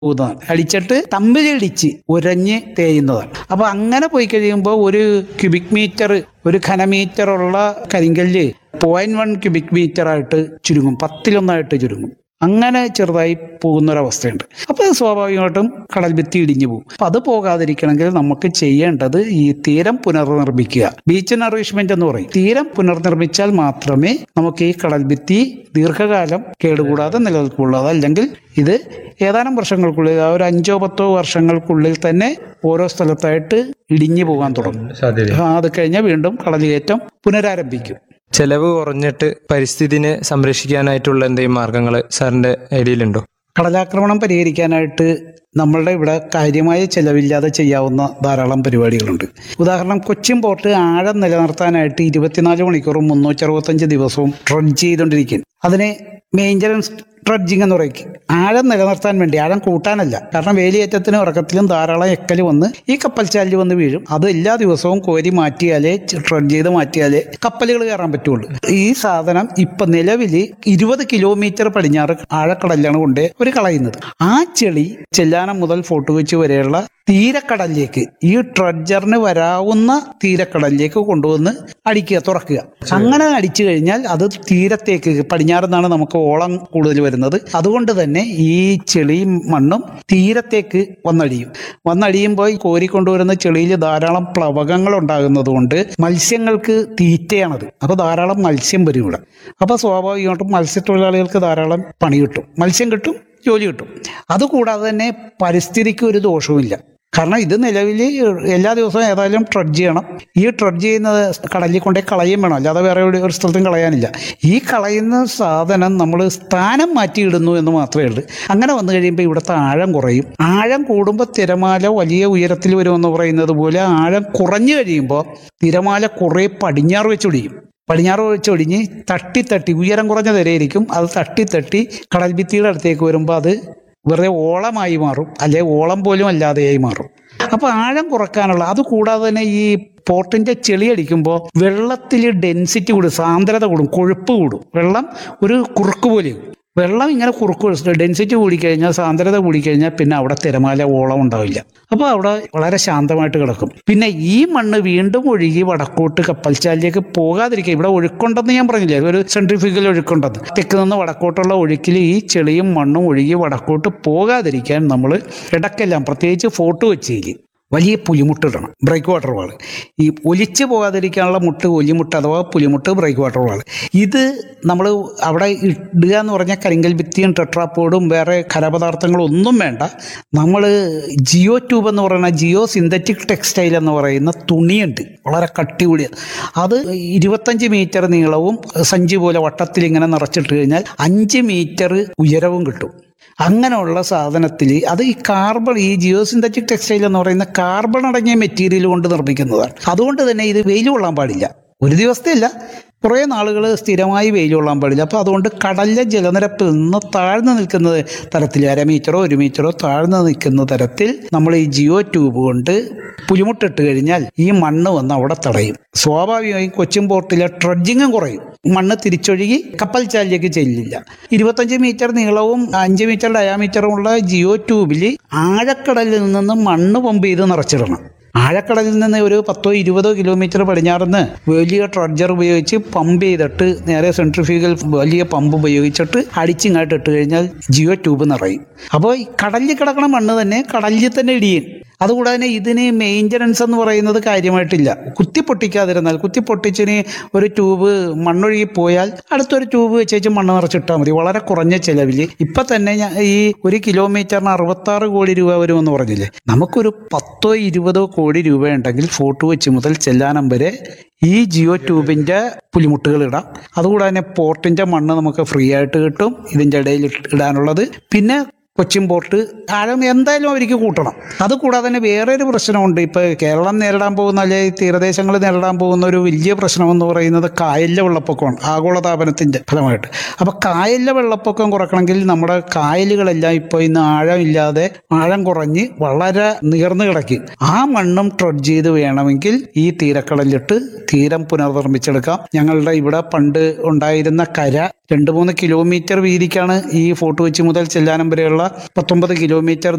പോകുന്നതാണ് അടിച്ചിട്ട് തമ്മിലിടിച്ച് ഉരഞ്ഞ് തേയുന്നതാണ് അപ്പൊ അങ്ങനെ പോയി കഴിയുമ്പോൾ ഒരു ക്യൂബിക് മീറ്റർ ഒരു ഘനമീറ്ററുള്ള കരിങ്കല്ല് പോയിന്റ് വൺ ക്യൂബിക് മീറ്റർ ആയിട്ട് ചുരുങ്ങും പത്തിലൊന്നായിട്ട് ചുരുങ്ങും അങ്ങനെ ചെറുതായി പോകുന്നൊരവസ്ഥയുണ്ട് അപ്പോൾ സ്വാഭാവികമായിട്ടും കടൽ ഭിത്തി ഇടിഞ്ഞു പോകും അപ്പം അത് പോകാതിരിക്കണമെങ്കിൽ നമുക്ക് ചെയ്യേണ്ടത് ഈ തീരം പുനർനിർമ്മിക്കുക ബീച്ച് നറിഷ്മെന്റ് എന്ന് പറയും തീരം പുനർനിർമ്മിച്ചാൽ മാത്രമേ നമുക്ക് ഈ കടൽ ഭിത്തി ദീർഘകാലം കേടുകൂടാതെ നിലനിൽക്കുള്ളൂ അതല്ലെങ്കിൽ ഇത് ഏതാനും വർഷങ്ങൾക്കുള്ളിൽ ആ ഒരു അഞ്ചോ പത്തോ വർഷങ്ങൾക്കുള്ളിൽ തന്നെ ഓരോ സ്ഥലത്തായിട്ട് ഇടിഞ്ഞു പോകാൻ തുടങ്ങും സാധ്യത ആ, അത് കഴിഞ്ഞാൽ വീണ്ടും കടലുകയറ്റം പുനരാരംഭിക്കും ചെലവ് കുറഞ്ഞിട്ട് പരിസ്ഥിതിനെ സംരക്ഷിക്കാനായിട്ടുള്ള എന്തെങ്കിലും മാർഗങ്ങൾ സാറിന്റെ ഐഡിയയിലുണ്ടോ കടലാക്രമണം പരിഹരിക്കാനായിട്ട് നമ്മളുടെ ഇവിടെ കാര്യമായ ചെലവില്ലാതെ ചെയ്യാവുന്ന ധാരാളം പരിപാടികളുണ്ട് ഉദാഹരണം കൊച്ചിൻ പോർട്ട് ആഴം നിലനിർത്താനായിട്ട് ഇരുപത്തിനാല് മണിക്കൂറും മുന്നൂറ്റി അറുപത്തഞ്ച് ദിവസവും ട്രഡ്ജ് ചെയ്തുകൊണ്ടിരിക്കും അതിനെ മെയിൻ്റനൻസ് ട്രഡ്ജിങ് എന്ന് പറയും ആഴം നിലനിർത്താൻ വേണ്ടി ആഴം കൂട്ടാനല്ല കാരണം വേലിയേറ്റത്തിനും ഉറക്കത്തിലും ധാരാളം എക്കൽ വന്ന് ഈ കപ്പൽ ചാലിൽ വന്ന് വീഴും അത് എല്ലാ ദിവസവും കോരി മാറ്റിയാലേ ട്രഡ്ജ് ചെയ്ത് മാറ്റിയാലേ കപ്പലുകൾ കയറാൻ പറ്റുള്ളൂ ഈ സാധനം ഇപ്പൊ നിലവിൽ ഇരുപത് കിലോമീറ്റർ പടിഞ്ഞാറ് ആഴക്കടലിലാണ് കൊണ്ട് ഒരു കളയുന്നത് ആ ചെളി ചെല്ലാനം മുതൽ ഫോർട്ട് കൊച്ചി വരെയുള്ള തീരക്കടലിലേക്ക് ഈ ട്രഡ്ജറിന് വരാവുന്ന തീരക്കടലിലേക്ക് കൊണ്ടുവന്ന് അടിക്കുക തുറക്കുക അങ്ങനെ അടിച്ചു കഴിഞ്ഞാൽ അത് തീരത്തേക്ക് പടിഞ്ഞാറ് നിന്നാണ് നമുക്ക് ഓളം കൂടുതൽ വരുന്നത് അതുകൊണ്ട് തന്നെ ഈ ചെളിയും മണ്ണും തീരത്തേക്ക് വന്നടിയും വന്നടിയുമ്പോൾ ഈ കോരിക്കൊണ്ടുവരുന്ന ചെളിയിൽ ധാരാളം പ്ലവകങ്ങൾ ഉണ്ടാകുന്നത് കൊണ്ട് മത്സ്യങ്ങൾക്ക് തീറ്റയാണത് അപ്പോൾ ധാരാളം മത്സ്യം വരും ഇവിടെ അപ്പോൾ സ്വാഭാവികമായിട്ടും മത്സ്യത്തൊഴിലാളികൾക്ക് ധാരാളം പണി കിട്ടും മത്സ്യം കിട്ടും ജോലി കിട്ടും അതുകൂടാതെ തന്നെ പരിസ്ഥിതിക്ക് ഒരു ദോഷവുമില്ല കാരണം ഇത് നിലവിൽ എല്ലാ ദിവസവും ഏതായാലും ട്രഡ്ജ് ചെയ്യണം ഈ ട്രഡ്ജ് ചെയ്യുന്നത് കടലിൽ കൊണ്ടേ കളയും വേണം അല്ലാതെ വേറെ എവിടെ ഒരു സ്ഥലത്തും കളയാനില്ല ഈ കളയുന്ന സാധനം നമ്മൾ സ്ഥാനം മാറ്റിയിടുന്നു എന്ന് മാത്രമേ ഉള്ളൂ അങ്ങനെ വന്നു കഴിയുമ്പോൾ ഇവിടുത്തെ ആഴം കുറയും ആഴം കൂടുമ്പോൾ തിരമാല വലിയ ഉയരത്തിൽ വരുമെന്ന് പറയുന്നത് പോലെ ആഴം കുറഞ്ഞു കഴിയുമ്പോൾ തിരമാല കുറേ പടിഞ്ഞാറ് വെച്ചൊടിയും പടിഞ്ഞാറ് വെച്ചൊടിഞ്ഞ് തട്ടി തട്ടി ഉയരം കുറഞ്ഞ തിരയായിരിക്കും അത് തട്ടി തട്ടി കടൽ ഭിത്തിയുടെ അടുത്തേക്ക് വരുമ്പോൾ അത് വെറുതെ ഓളമായി മാറും അല്ലെ ഓളം പോലും അല്ലാതെയായി മാറും അപ്പൊ ആഴം കുറക്കാനുള്ള അത് കൂടാതെ തന്നെ ഈ പോർട്ടിന്റെ ചെളി അടിക്കുമ്പോൾ വെള്ളത്തിൽ ഡെൻസിറ്റി കൂടും സാന്ദ്രത കൂടും കൊഴുപ്പ് കൂടും വെള്ളം ഒരു കുറുക്ക് പോലെയും വെള്ളം ഇങ്ങനെ കുറുക്ക് ഡെൻസിറ്റി കൂടിക്കഴിഞ്ഞാൽ സാന്ദ്രത കൂടിക്കഴിഞ്ഞാൽ പിന്നെ അവിടെ തിരമാല ഓളം ഉണ്ടാവില്ല അപ്പോൾ അവിടെ വളരെ ശാന്തമായിട്ട് കിടക്കും പിന്നെ ഈ മണ്ണ് വീണ്ടും ഒഴുകി വടക്കോട്ട് കപ്പൽച്ചാലിലേക്ക് പോകാതിരിക്കുക ഇവിടെ ഒഴുക്കുണ്ടെന്ന് ഞാൻ പറഞ്ഞില്ലേ ഒരു സെൻട്രിഫ്യൂഗൽ ഒഴുക്കുണ്ടെന്ന് തെക്ക് നിന്ന് വടക്കോട്ടുള്ള ഒഴുക്കിൽ ഈ ചെളിയും മണ്ണും ഒഴുകി വടക്കോട്ട് പോകാതിരിക്കാൻ നമ്മൾ ഇടക്കെല്ലാം പ്രത്യേകിച്ച് ഫോർട്ട് കൊച്ചിയിൽ വലിയ പുലിമുട്ടിടണം ബ്രേക്ക് വാട്ടർ വാൾ ഈ ഒലിച്ച് പോകാതിരിക്കാനുള്ള മുട്ട് ഒലിമുട്ട് അഥവാ പുലിമുട്ട് ബ്രേക്ക് വാട്ടർ വാൾ ഇത് നമ്മൾ അവിടെ ഇടുക എന്ന് പറഞ്ഞാൽ കരിങ്കൽ ഭിത്തിയും ടെട്രാപ്പോഡും വേറെ ഖരപദാർത്ഥങ്ങളും ഒന്നും വേണ്ട നമ്മൾ ജിയോ ട്യൂബ് എന്ന് പറയുന്ന ജിയോ സിന്തറ്റിക് ടെക്സ്റ്റൈൽ എന്ന് പറയുന്ന തുണിയുണ്ട് വളരെ കട്ടി കൂടിയത് അത് ഇരുപത്തഞ്ച് മീറ്റർ നീളവും സഞ്ചി പോലെ വട്ടത്തിൽ ഇങ്ങനെ നിറച്ചിട്ട് കഴിഞ്ഞാൽ അഞ്ച് മീറ്റർ ഉയരവും കിട്ടും അങ്ങനെയുള്ള സാധനത്തിൽ അത് ഈ കാർബൺ ഈ ജിയോ സിന്തറ്റിക് ടെക്സ്റ്റൈൽ എന്ന് പറയുന്ന കാർബൺ അടങ്ങിയ മെറ്റീരിയൽ കൊണ്ട് നിർമ്മിക്കുന്നതാണ് അതുകൊണ്ട് തന്നെ ഇത് വെയിൽ കൊള്ളാൻ പാടില്ല ഒരു ദിവസത്തെ അല്ല കുറേ നാളുകൾ സ്ഥിരമായി വെയിൽ കൊള്ളാൻ പാടില്ല അപ്പോൾ അതുകൊണ്ട് കടലിലെ ജലനിരപ്പിൽ നിന്ന് താഴ്ന്നു നിൽക്കുന്ന തരത്തിൽ അര മീറ്ററോ ഒരു മീറ്ററോ താഴ്ന്നു നിൽക്കുന്ന തരത്തിൽ നമ്മൾ ഈ ജിയോ ട്യൂബ് കൊണ്ട് പുലിമുട്ടിട്ട് കഴിഞ്ഞാൽ ഈ മണ്ണ് വന്ന് അവിടെ തടയും സ്വാഭാവികമായും കൊച്ചിൻ പോർട്ടിലെ ട്രഡ്ജിങ്ങും കുറയും മണ്ണ് തിരിച്ചൊഴുകി കപ്പൽ ചാലിലേക്ക് ചെല്ലില്ല ഇരുപത്തഞ്ച് മീറ്റർ നീളവും അഞ്ച് മീറ്റർ ഡയാമീറ്ററുമുള്ള ജിയോ ട്യൂബിൽ ആഴക്കടലിൽ നിന്ന് മണ്ണ് പമ്പ് ചെയ്ത് നിറച്ചിടണം ആഴക്കടലിൽ നിന്ന് ഒരു പത്തോ ഇരുപതോ കിലോമീറ്റർ പടിഞ്ഞാറുന്ന് വലിയ ട്രഡ്ജർ ഉപയോഗിച്ച് പമ്പ് ചെയ്തിട്ട് നേരെ സെൻട്രിഫ്യൂഗൽ വലിയ പമ്പ് ഉപയോഗിച്ചിട്ട് അടിച്ചിങ്ങോട്ട് ഇട്ട് കഴിഞ്ഞാൽ ജിയോ ട്യൂബ് നിറയും അപ്പോൾ ഈ കടലിൽ കിടക്കണ മണ്ണ് തന്നെ കടലിൽ തന്നെ ഇടിയും അതുകൂടാതെ തന്നെ ഇതിന് മെയിൻ്റനൻസ് എന്ന് പറയുന്നത് കാര്യമായിട്ടില്ല കുത്തി പൊട്ടിക്കാതിരുന്നാൽ കുത്തി പൊട്ടിച്ചിന് ഒരു ട്യൂബ് മണ്ണൊഴുകി പോയാൽ അടുത്തൊരു ട്യൂബ് വെച്ചേച്ച് മണ്ണ് നിറച്ചിട്ടാൽ മതി വളരെ കുറഞ്ഞ ചിലവിൽ ഇപ്പം തന്നെ ഞാൻ ഈ ഒരു കിലോമീറ്ററിന് അറുപത്താറ് കോടി രൂപ വരുമെന്ന് പറഞ്ഞില്ലേ നമുക്കൊരു പത്തോ ഇരുപതോ കോടി രൂപ ഉണ്ടെങ്കിൽ ഫോർട്ട് കൊച്ചി മുതൽ ചെല്ലാനം വരെ ഈ ജിയോ ട്യൂബിൻ്റെ പുലിമുട്ടുകൾ ഇടാം അതുകൂടാതെ തന്നെ പോർട്ടിൻ്റെ മണ്ണ് നമുക്ക് ഫ്രീ ആയിട്ട് കിട്ടും ഇതിൻ്റെ ഇടയിൽ ഇടാനുള്ളത് പിന്നെ കൊച്ചിൻ പോർട്ട് ആഴം എന്തായാലും അവർക്ക് കൂട്ടണം അതുകൂടാതെ തന്നെ വേറെ ഒരു പ്രശ്നമുണ്ട് ഇപ്പോൾ കേരളം നേരിടാൻ പോകുന്ന അല്ലെങ്കിൽ തീരദേശങ്ങൾ നേരിടാൻ പോകുന്ന ഒരു വലിയ പ്രശ്നമെന്ന് പറയുന്നത് കായലിലെ വെള്ളപ്പൊക്കമാണ് ആഗോളതാപനത്തിൻ്റെ ഫലമായിട്ട് അപ്പോൾ കായലിലെ വെള്ളപ്പൊക്കം കുറയ്ക്കണമെങ്കിൽ നമ്മുടെ കായലുകളെല്ലാം ഇപ്പോൾ ഇന്ന് ആഴമില്ലാതെ ആഴം കുറഞ്ഞ് വളരെ നീർന്നു കിടക്കും ആ മണ്ണും ട്രഡ്ജ് ചെയ്ത് വേണമെങ്കിൽ ഈ തീരക്കടലിട്ട് തീരം പുനർനിർമ്മിച്ചെടുക്കാം ഞങ്ങളുടെ ഇവിടെ പണ്ട് ഉണ്ടായിരുന്ന കര രണ്ട് മൂന്ന് കിലോമീറ്റർ വീതിക്കാണ് ഈ ഫോർട്ട് കൊച്ചി മുതൽ ചെല്ലാനം വരെയുള്ള പത്തൊമ്പത് കിലോമീറ്റർ